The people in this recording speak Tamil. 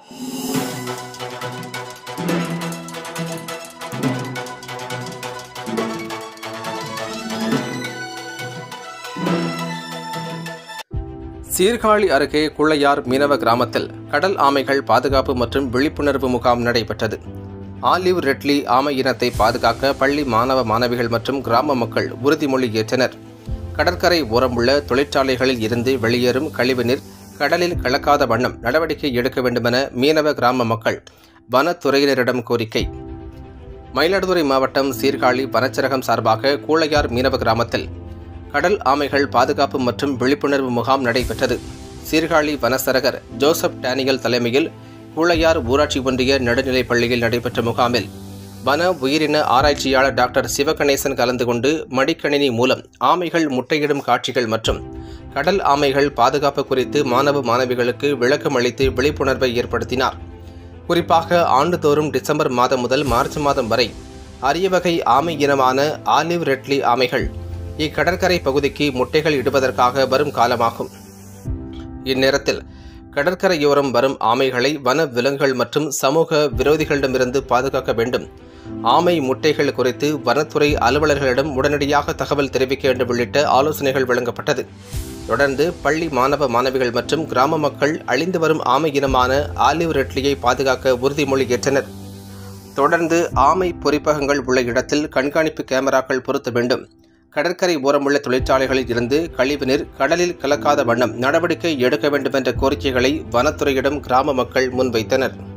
சீர்காழி அருகே குள்ளையார் மீனவ கிராமத்தில் கடல் ஆமைகள் பாதுகாப்பு மற்றும் விழிப்புணர்வு முகாம் நடைபெற்றது ஆலிவ் ரெட்லி ஆமை இனத்தை பாதுகாக்க பள்ளி மாணவ மாணவிகள் மற்றும் கிராம மக்கள் உறுதிமொழி ஏற்றனர் கடற்கரை ஓரமுள்ள தொழிற்சாலைகளில் இருந்து வெளியேறும் கழிவுநீர் கடலில் கலக்காத வண்ணம் நடவடிக்கை எடுக்க வேண்டுமென மீனவ கிராம மக்கள் வனத்துறையினரிடம் கோரிக்கை மயிலாடுதுறை மாவட்டம் சீர்காழி வனச்சரகம் சார்பாக கூழையார் மீனவ கிராமத்தில் கடல் ஆமைகள் பாதுகாப்பு மற்றும் விழிப்புணர்வு முகாம் நடைபெற்றது சீர்காழி வனசரகர் ஜோசப் டேனியல் தலைமையில் கூழையார் ஊராட்சி ஒன்றிய நடுநிலைப் பள்ளியில் நடைபெற்ற முகாமில் வன உயிரின ஆராய்ச்சியாளர் டாக்டர் சிவகணேசன் கலந்து கொண்டு மடிக்கணினி மூலம் ஆமைகள் முட்டையிடும் காட்சிகள் மற்றும் கடல் ஆமைகள் பாதுகாப்பு குறித்து மாணவ மாணவிகளுக்கு விளக்கம் அளித்து விழிப்புணர்வை ஏற்படுத்தினார் குறிப்பாக ஆண்டுதோறும் டிசம்பர் மாதம் முதல் மார்ச் மாதம் வரை அரிய வகை ஆமை இனமான ஆலிவ் ரெட்லி ஆமைகள் இக்கடற்கரை பகுதிக்கு முட்டைகள் இடுவதற்காக வரும் காலமாகும் இந்நேரத்தில் கடற்கரையோரம் வரும் ஆமைகளை வன விலங்குகள் மற்றும் சமூக விரோதிகளிடமிருந்து பாதுகாக்க வேண்டும் ஆமை முட்டைகள் குறித்து வனத்துறை அலுவலர்களிடம் உடனடியாக தகவல் தெரிவிக்க வேண்டும் உள்ளிட்ட ஆலோசனைகள் வழங்கப்பட்டது தொடர்ந்து பள்ளி மாணவ மாணவிகள் மற்றும் கிராம மக்கள் அழிந்து வரும் ஆமை இனமான ஆலிவ் ரெட்லியை பாதுகாக்க உறுதிமொழி ஏற்றனர் தொடர்ந்து ஆமை பொறிப்பகங்கள் உள்ள இடத்தில் கண்காணிப்பு கேமராக்கள் பொருத்த வேண்டும் கடற்கரை ஓரமுள்ள தொழிற்சாலைகளில் இருந்து கழிவுநீர் கடலில் கலக்காத வண்ணம் நடவடிக்கை எடுக்க வேண்டும் என்ற கோரிக்கைகளை வனத்துறையிடம் கிராம மக்கள் முன்வைத்தனர்